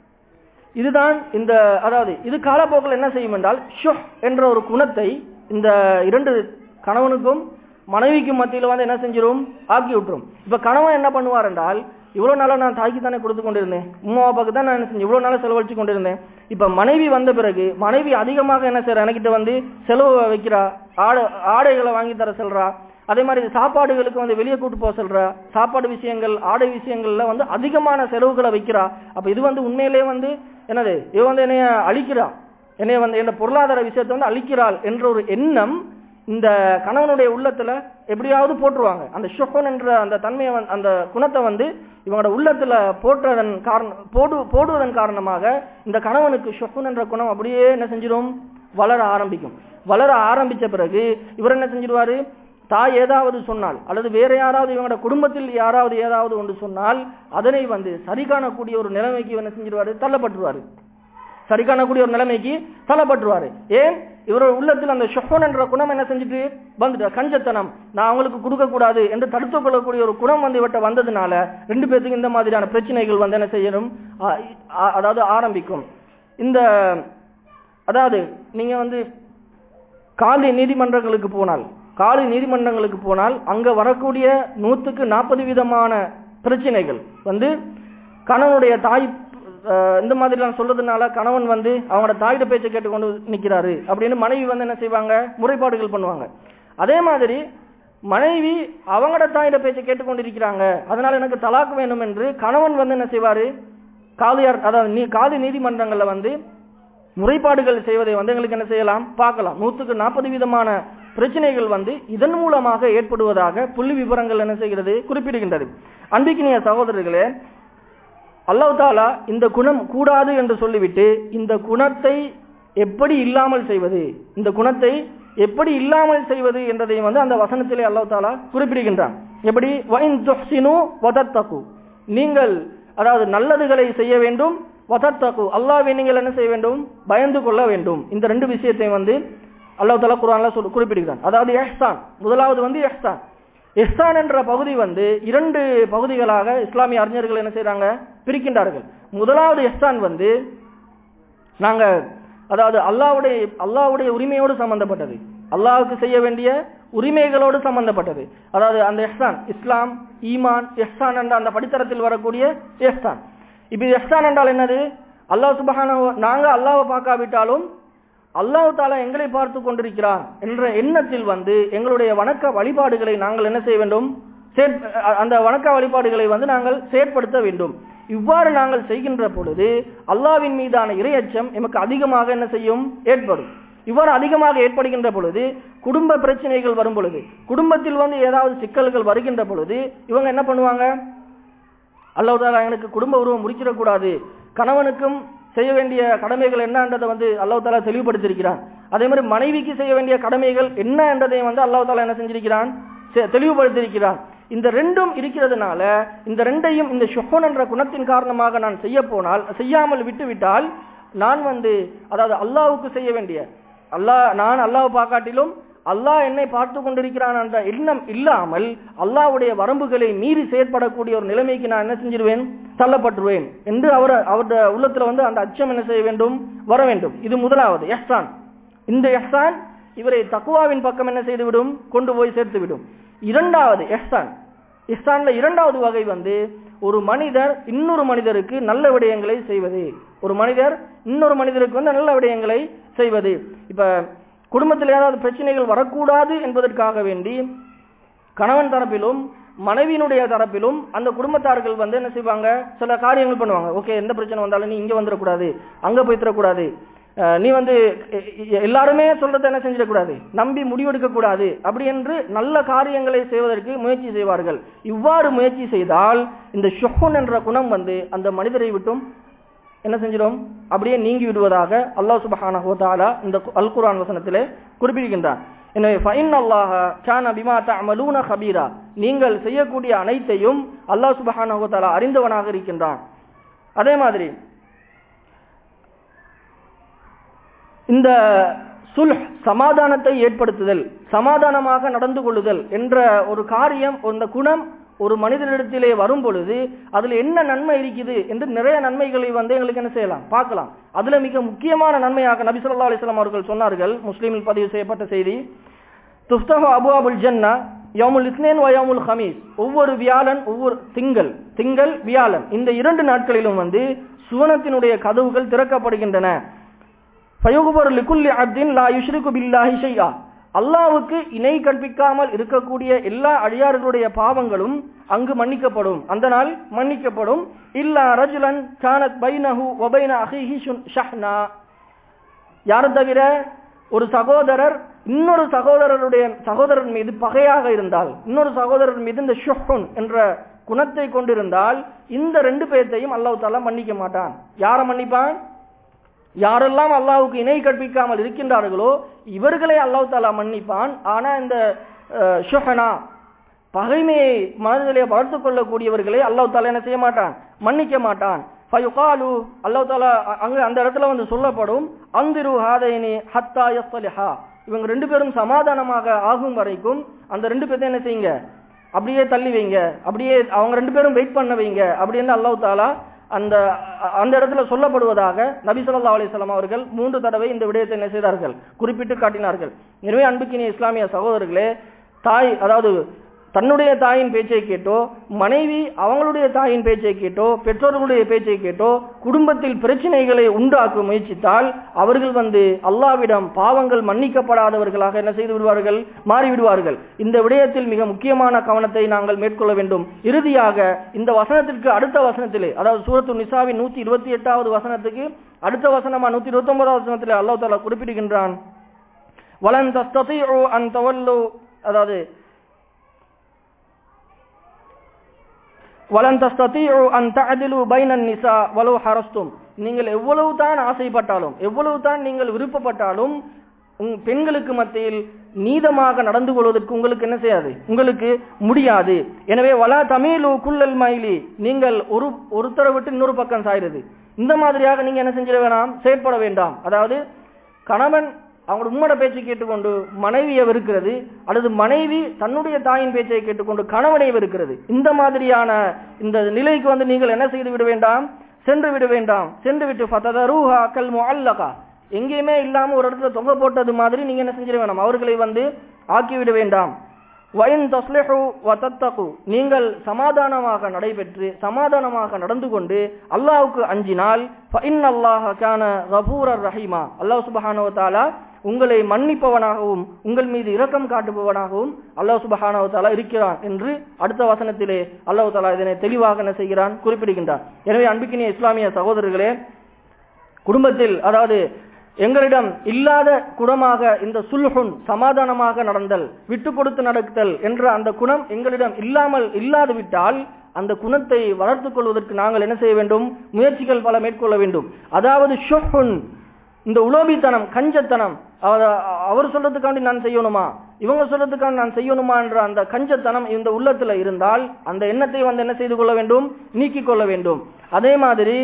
இதுதான் இந்த அதாவது இது காலப்போக்கில் என்ன செய்யும் என்றால் ஷுஹ் என்ற ஒரு குணத்தை இந்த இரண்டு கணவனுக்கும் மனைவிக்கும் மத்தியில் வந்து என்ன செஞ்சிரும் ஆக்கி விட்டுரும் இப்ப கணவன் என்ன பண்ணுவார் என்றால் இவ்வளவு நாளா நான் தாய்க்கு தானே கொடுத்து கொண்டிருந்தேன் உமா அப்பாவுக்கு தான் நான் என்ன செஞ்சேன் இவ்வளவு நாளா செலவழிச்சு கொண்டிருந்தேன் இப்ப மனைவி வந்த பிறகு மனைவி அதிகமாக என்ன செய்யற எனக்கிட்ட வந்து செலவு வைக்கிறா ஆடை ஆடைகளை வாங்கி தர சொல்றா அதே மாதிரி சாப்பாடுகளுக்கு வந்து வெளியே கூட்டு போக சொல்றா சாப்பாடு விஷயங்கள் ஆடை விஷயங்கள்ல வந்து அதிகமான செலவுகளை வைக்கிறா அப்ப இது வந்து உண்மையிலேயே வந்து என்னது இவ வந்து என்னைய அழிக்கிறா என்னைய வந்து என்ன பொருளாதார விஷயத்தை வந்து அழிக்கிறாள் என்ற ஒரு எண்ணம் இந்த கணவனுடைய உள்ளத்துல எப்படியாவது போட்டுருவாங்க அந்த ஷுஹன் என்ற அந்த தன்மையை வந்து- அந்த குணத்தை வந்து இவங்களோட உள்ளத்துல போட்டுறதன் காரணம் போடு போடுவதன் காரணமாக இந்த கணவனுக்கு ஷுஹன் என்ற குணம் அப்படியே என்ன செஞ்சிடும் வளர ஆரம்பிக்கும் வளர ஆரம்பிச்ச பிறகு இவர் என்ன செஞ்சிடுவாரு தாய் ஏதாவது சொன்னால் அல்லது வேற யாராவது இவங்களோட குடும்பத்தில் யாராவது ஏதாவது ஒன்று சொன்னால் அதனை வந்து சரி காணக்கூடிய ஒரு நிலைமைக்கு இவர் என்ன செஞ்சிருவாரு தள்ளப்பட்டுருவாரு சரி காணக்கூடிய ஒரு நிலைமைக்கு தள்ளப்பட்டுருவாரு ஏன் இவரோட உள்ளத்தில் அந்த ஷொஹன் என்ற குணம் என்ன செஞ்சுட்டு வந்துட்டு கஞ்சத்தனம் நான் அவங்களுக்கு கொடுக்க கூடாது என்று தடுத்துக் கொள்ளக்கூடிய ஒரு குணம் வந்து இவட்ட வந்ததுனால ரெண்டு பேத்துக்கும் இந்த மாதிரியான பிரச்சனைகள் வந்து என்ன செய்யணும் ஆ- ஆ- அதாவது ஆரம்பிக்கும் இந்த அதாவது நீங்க வந்து காலி நீதிமன்றங்களுக்கு போனால் காலி நீதிமன்றங்களுக்கு போனால் அங்க வரக்கூடிய நூத்துக்கு நாற்பது விதமான பிரச்சனைகள் வந்து கணவனுடைய தாய் அஹ், இந்த மாதிரி நான் சொல்றதுனால கணவன் வந்து அவங்களோட தாயிட பேச்சை கேட்டுக்கொண்டு நிக்கிறாரு அப்படின்னு மனைவி வந்து என்ன செய்வாங்க முறைப்பாடுகள் பண்ணுவாங்க அதே மாதிரி மனைவி அவங்களோட தாயிட பேச்சை கேட்டுக்கொண்டு இருக்கிறாங்க அதனால எனக்கு தலாக் வேணும் என்று கணவன் வந்து என்ன செய்வாரு காலியார் அதாவது நீ காலி நீதிமன்றங்கள்ல வந்து முறைப்பாடுகள் செய்வதை வந்து எங்களுக்கு என்ன செய்யலாம் பார்க்கலாம் நூற்றுக்கு நாற்பது விதமான பிரச்சனைகள் வந்து இதன் மூலமாக ஏற்படுவதாக புள்ளி விவரங்கள் என்ன செய்கிறது குறிப்பிடுகின்றது அன்பிக்கினிய சகோதரர்களே அல்லாஹ் தாலா இந்த குணம் கூடாது என்று சொல்லிவிட்டு இந்த குணத்தை எப்படி இல்லாமல் செய்வது இந்த குணத்தை எப்படி இல்லாமல் செய்வது என்றதை வந்து அந்த வசனத்திலே அல்லாஹ் தாலா குறிப்பிடுகின்றான் எப்படி வைன் துஹ்சினு வதத்தகு நீங்கள் அதாவது நல்லதுகளை செய்ய வேண்டும் வதத்தகு அல்லாஹ்வை நீங்கள் என்ன செய்ய வேண்டும் பயந்து கொள்ள வேண்டும் இந்த ரெண்டு விஷயத்தை வந்து அல்லாஹ் தாலா குர்ஆன்ல சொல் குறிப்பிடுகிறான் அதாவது இஹ்சான் முதலாவது வந்து இஹ்சான் இஹ்சான் என்ற பகுதி வந்து இரண்டு பகுதிகளாக இஸ்லாமிய அறிஞர்கள் என்ன செய்றாங்க பிரிக்கின்றார்கள் முதலாவது இஹ்சான் வந்து நாங்க அதாவது அல்லாஹ்வுடைய அல்லாஹ்வுடைய உரிமையோடு சம்பந்தப்பட்டது அல்லாஹ்வுக்கு செய்ய வேண்டிய உரிமைகளோடு சம்பந்தப்பட்டது அதாவது அந்த இஹ்சான் இஸ்லாம் ஈமான் இஹ்சான் என்ற அந்த படித்தரத்தில் வரக்கூடிய இஹ்சான் இப்ப இது இஹ்சான் என்றால் என்னது அல்லாஹ் சுபஹானஹு நாங்க அல்லாஹ்வை பார்க்காவிட்டாலும் அல்லாஹ் தாலா எங்களை பார்த்து கொண்டிருக்கிறான் என்ற எண்ணத்தில் வந்து எங்களுடைய வணக்க வழிபாடுகளை நாங்கள் என்ன செய்ய வேண்டும் செயற்- அ- அந்த வணக்க வழிபாடுகளை வந்து நாங்கள் செயற்படுத்த வேண்டும் இவ்வாறு நாங்கள் செய்கின்ற பொழுது அல்லாவின் மீதான இரையச்சம் எமக்கு அதிகமாக என்ன செய்யும் ஏற்படும் இவ்வாறு அதிகமாக ஏற்படுகின்ற பொழுது குடும்ப பிரச்சனைகள் வரும் பொழுது குடும்பத்தில் வந்து ஏதாவது சிக்கல்கள் வருகின்ற பொழுது இவங்க என்ன பண்ணுவாங்க அல்லாஹ் தாலா எனக்கு குடும்ப உருவம் முடிச்சிடக்கூடாது கணவனுக்கும் செய்ய வேண்டிய கடமைகள் என்னன்றதை வந்து அல்லாஹ் தாலா தெளிவுபடுத்தியிருக்கிறான் அதே மாதிரி மனைவிக்கு செய்ய வேண்டிய கடமைகள் என்ன என்றதை வந்து அல்லாஹ் தாலா என்ன செஞ்சிருக்கிறான் செ- தெளிவுபடுத்தியிருக்கிறான் இந்த ரெண்டும் இருக்கிறதுனால இந்த ரெண்டையும் இந்த ஷொஹன் என்ற குணத்தின் காரணமாக நான் செய்ய போனால் செய்யாமல் விட்டுவிட்டால் நான் வந்து அதாவது அல்லாஹ்வுக்கு செய்ய வேண்டிய அல்லாஹ் நான் அல்லாஹ் பார்க்காட்டிலும் அல்லாஹ் என்னை பார்த்து கொண்டிருக்கிறான் என்ற எண்ணம் இல்லாமல் அல்லாஹ்வுடைய வரம்புகளை மீறி செயற்படக்கூடிய ஒரு நிலைமைக்கு நான் என்ன செஞ்சிருவேன் தள்ளப்பட்டுருவேன் என்று அவர் அவருடைய உள்ளத்துல வந்து அந்த அச்சம் என்ன செய்ய வேண்டும் வர வேண்டும் இது முதலாவது எஹ்சான் இந்த எஹ்சான் இவரை தக்குவாவின் பக்கம் என்ன செய்துவிடும் கொண்டு போய் சேர்த்து விடும் இரண்டாவது எஹ்சான் இஹ்சான்ல இரண்டாவது வகை வந்து ஒரு மனிதர் இன்னொரு மனிதருக்கு நல்ல விடயங்களை செய்வது ஒரு மனிதர் இன்னொரு மனிதருக்கு வந்து நல்ல விடயங்களை செய்வது இப்ப குடும்பத்தில் ஏதாவது பிரச்சனைகள் வரக்கூடாது என்பதற்காக வேண்டி கணவன் தரப்பிலும் மனைவியினுடைய தரப்பிலும் அந்த குடும்பத்தார்கள் வந்து என்ன செய்வாங்க சில காரியங்கள் பண்ணுவாங்க ஓகே எந்த பிரச்சனை வந்தாலும் நீ இங்க வந்துடக்கூடாது அங்க போய் தரக்கூடாது அஹ் நீ வந்து எ- எ- எல்லாருமே சொல்றதை என்ன செஞ்சிடக்கூடாது நம்பி முடிவெடுக்க கூடாது அப்படி என்று நல்ல காரியங்களை செய்வதற்கு முயற்சி செய்வார்கள் இவ்வாறு முயற்சி செய்தால் இந்த ஷொஹன் என்ற குணம் வந்து அந்த மனிதரை விட்டும் என்ன செஞ்சிடும் அப்படியே நீங்கி விடுவதாக அல்லாஹ் சுபஹானஹு வ தஆலா இந்த கு- அல் குர்ஆன் வசனத்திலே குறிப்பிடுகின்றான் எனவே ஃபைன் அல்லாஹ கான பிமா தஅமலூன கபீரா நீங்கள் செய்யக்கூடிய அனைத்தையும் அல்லாஹ் சுபஹானஹு வ தஆலா அறிந்தவனாக இருக்கின்றான் அதே மாதிரி இந்த சுல்ஹ் சமாதானத்தை ஏற்படுத்துதல் சமாதானமாக நடந்து கொள்ளுதல் என்ற ஒரு காரியம் இந்த குணம் ஒரு மனிதனிடத்திலே வரும் பொழுது அதுல என்ன நன்மை இருக்குது என்று நிறைய நன்மைகளை வந்து எங்களுக்கு என்ன செய்யலாம் பார்க்கலாம் அதுல மிக முக்கியமான நன்மையாக நபி ஸல்லல்லாஹு அலைஹி வஸல்லம் அவர்கள் சொன்னார்கள் முஸ்லிமில் பதிவு செய்யப்பட்ட செய்தி துஃப்தஹு அபுவாபுல் ஜன்னா யௌமுல் இஸ்னேன் வ யௌமுல் ஹமீஸ் ஒவ்வொரு வியாழன் ஒவ்வொரு திங்கள் திங்கள் வியாழன் இந்த இரண்டு நாட்களிலும் வந்து சுவனத்தினுடைய கதவுகள் திறக்கப்படுகின்றன ஃபயுகுபர் லிகுல்லி அப்தின் லா யுஷ்ரிகு பில்லாஹி ஷைஆ அல்லாஹ்வுக்கு இணை கற்பிக்காமல் இருக்கக்கூடிய எல்லா அடியார்களுடைய பாவங்களும் அங்கு மன்னிக்கப்படும் அந்த நாள் மன்னிக்கப்படும் இல்லா ரஜுலன் கானத் பைனஹு வ பைன அஹீஹி ஷுன் ஷஹ்னா யாரை தவிர ஒரு சகோதரர் இன்னொரு சகோதரருடைய சகோதரர் மீது பகையாக இருந்தால் இன்னொரு சகோதரர் மீது இந்த ஷுஹுன் என்ற குணத்தை கொண்டிருந்தால் இந்த ரெண்டு பேர்த்தையும் அல்லாஹ் தாலா மன்னிக்க மாட்டான் யாரை மன்னிப்பான் யாரெல்லாம் அல்லாஹ்வுக்கு இணை கற்பிக்காமல் இருக்கின்றார்களோ இவர்களை அல்லாஹ் தாலா மன்னிப்பான் ஆனா இந்த அஹ், ஷுஹனா பகைமையை மனதிலே வளர்த்துக் கொள்ளக்கூடியவர்களை அல்லாஹ் தாலா என்ன செய்ய மாட்டான் மன்னிக்க மாட்டான் ஃபயுகாலு அல்லாஹ் தாலா அ- அங்க அந்த இடத்துல வந்து சொல்லப்படும் அந்திரு ஹாதைனி ஹத்தா யஸ்லிஹா இவங்க ரெண்டு பேரும் சமாதானமாக ஆகும் வரைக்கும் அந்த ரெண்டு பேர்த்தையும் என்ன செய்யுங்க அப்படியே தள்ளி வைங்க அப்படியே அவங்க ரெண்டு பேரும் வெயிட் பண்ண வைங்க அப்படின்னு அல்லாஹ் தாலா அந்த அ- அந்த இடத்துல சொல்லப்படுவதாக நபி ஸல்லல்லாஹு அலைஹி வஸல்லம் அவர்கள் மூன்று தடவை இந்த விடயத்தை என்ன செய்தார்கள் குறிப்பிட்டு காட்டினார்கள் எனவே அன்புக்கினிய இஸ்லாமிய சகோதரர்களே தாய் அதாவது தன்னுடைய தாயின் பேச்சை கேட்டோ மனைவி அவங்களுடைய தாயின் பேச்சை கேட்டோ பெற்றோர்களுடைய பேச்சை கேட்டோ குடும்பத்தில் பிரச்சனைகளை உண்டாக்க முயற்சித்தால் அவர்கள் வந்து அல்லாவிடம் பாவங்கள் மன்னிக்கப்படாதவர்களாக என்ன செய்து விடுவார்கள் மாறிவிடுவார்கள் இந்த விடயத்தில் மிக முக்கியமான கவனத்தை நாங்கள் மேற்கொள்ள வேண்டும் இறுதியாக இந்த வசனத்திற்கு அடுத்த வசனத்திலே அதாவது சூரத்து நிசாவின் நூத்தி இருபத்தி எட்டாவது வசனத்துக்கு அடுத்த வசனமா நூத்தி இருபத்தி ஒன்பதாவது வசனத்திலே அல்லாஹ் தாலா குறிப்பிடுகின்றான் வலன் தஸ்தீஉ அன் தவல்லு அதாவது வலன் தஸ்தீஉ அன் தஅதிலு பைனன் நிசா வலவ் ஹரஸ்தும் நீங்கள் எவ்வளவு தான் ஆசைப்பட்டாலும் எவ்வளவு தான் நீங்கள் விருப்பப்பட்டாலும் உங் பெண்களுக்கு மத்தியில் நீதமாக நடந்து கொள்வதற்கு உங்களுக்கு என்ன செய்யாது உங்களுக்கு முடியாது எனவே வலா தமிழு குல்லல் மயிலி நீங்கள் ஒரு ஒருத்தரை விட்டு இன்னொரு பக்கம் சாயிருது இந்த மாதிரியாக நீங்க என்ன செஞ்சிட வேணாம் செயற்பட வேண்டாம் அதாவது கணவன் அவங்களோட உம்மோட பேச்சை கேட்டுக்கொண்டு மனைவியை வெறுக்கிறது அல்லது மனைவி தன்னுடைய தாயின் பேச்சை கேட்டுக்கொண்டு கணவனை வெறுக்கிறது இந்த மாதிரியான இந்த நிலைக்கு வந்து நீங்கள் என்ன செய்து விட வேண்டாம் சென்று விட வேண்டாம் சென்று விட்டு ஃபததரூஹா கல் முஅல்லகா எங்கேயுமே இல்லாம ஒரு இடத்துல தொங்க போட்டது மாதிரி நீங்க என்ன செஞ்சிட வேண்டாம் அவர்களை வந்து ஆக்கிவிட வேண்டாம் வயன் தஸ்லிஹு வதத்தகு நீங்கள் சமாதானமாக நடைபெற்று சமாதானமாக நடந்து கொண்டு அல்லாஹ்வுக்கு அஞ்சினால் ஃபஇன் அல்லாஹ கான கஃபூரர் ரஹீமா அல்லாஹ் சுப்ஹானஹு வ தஆலா உங்களை மன்னிப்பவனாகவும் உங்கள் மீது இரக்கம் காட்டுபவனாகவும் அல்லாஹ் சுப்ஹானஹு வ தஆலா இருக்கிறான் என்று அடுத்த வசனத்திலே அல்லாஹ் தஆலா இதனை தெளிவாக என்ன செய்கிறான் குறிப்பிடுகின்றான் எனவே அன்புக்கினிய இஸ்லாமிய சகோதரர்களே குடும்பத்தில் அதாவது எங்களிடம் இல்லாத குணமாக இந்த சுல்ஹுன் சமாதானமாக நடந்தல் விட்டு கொடுத்து நடத்தல் என்ற அந்த குணம் எங்களிடம் இல்லாமல் இல்லாது விட்டால் அந்த குணத்தை வளர்த்துக் கொள்வதற்கு நாங்கள் என்ன செய்ய வேண்டும் முயற்சிகள் பல மேற்கொள்ள வேண்டும் அதாவது ஷுஹுன் இந்த உலோபித்தனம் கஞ்சத்தனம் அவ- அவர் சொல்றதுக்காண்டி நான் செய்யணுமா இவங்க சொல்றதுக்காண்டி நான் செய்யணுமா என்ற அந்த கஞ்சத்தனம் இந்த உள்ளத்துல இருந்தால் அந்த எண்ணத்தை வந்து என்ன செய்து கொள்ள வேண்டும் நீக்கிக் கொள்ள வேண்டும் அதே மாதிரி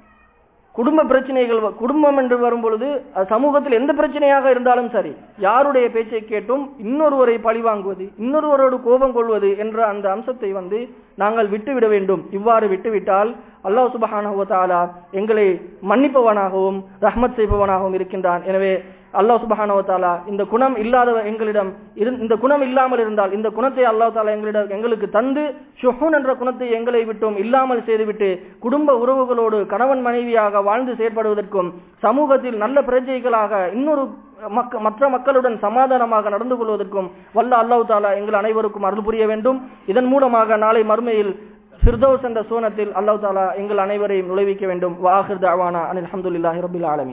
குடும்ப பிரச்சனைகள் வ- குடும்பம் என்று வரும் பொழுது அது சமூகத்தில் எந்த பிரச்சனையாக இருந்தாலும் சரி யாருடைய பேச்சை கேட்டும் இன்னொருவரை பழிவாங்குவது இன்னொருவரோடு கோபம் கொள்வது என்ற அந்த அம்சத்தை வந்து நாங்கள் விட்டுவிட வேண்டும் இவ்வாறு விட்டுவிட்டால் அல்லாஹ் சுபஹானஹு வ தஆலா எங்களை மன்னிப்பவனாகவும் ரஹ்மத் செய்பவனாகவும் இருக்கின்றான் எனவே அல்லாஹ் சுபஹானஹு வ தஆலா இந்த குணம் இல்லாத எங்களிடம் இரு- இந்த குணம் இல்லாமல் இருந்தால் இந்த குணத்தை அல்லாஹ் தாலா எங்களிடம் எங்களுக்கு தந்து ஷுஹூன் என்ற குணத்தை எங்களை விட்டும் இல்லாமல் செய்துவிட்டு குடும்ப உறவுகளோடு கணவன் மனைவியாக வாழ்ந்து செயற்படுவதற்கும் சமூகத்தில் நல்ல பிரஜைகளாக இன்னொரு மக்க மற்ற மக்களுடன் சமாதானமாக நடந்து கொள்வதற்கும் வல்ல அல்லாஹ் தாலா எங்கள் அனைவருக்கும் அருள் புரிய வேண்டும் இதன் மூலமாக நாளை மறுமையில் ஃபிர்தௌஸ் என்ற சோனத்தில் அல்லாஹ் தாலா எங்கள் அனைவரையும் நுழைவிக்க வேண்டும் வாஹிர் தஅவானா அனில் அல்ஹம்துலில்லாஹி ரப்பில் ஆலமீன்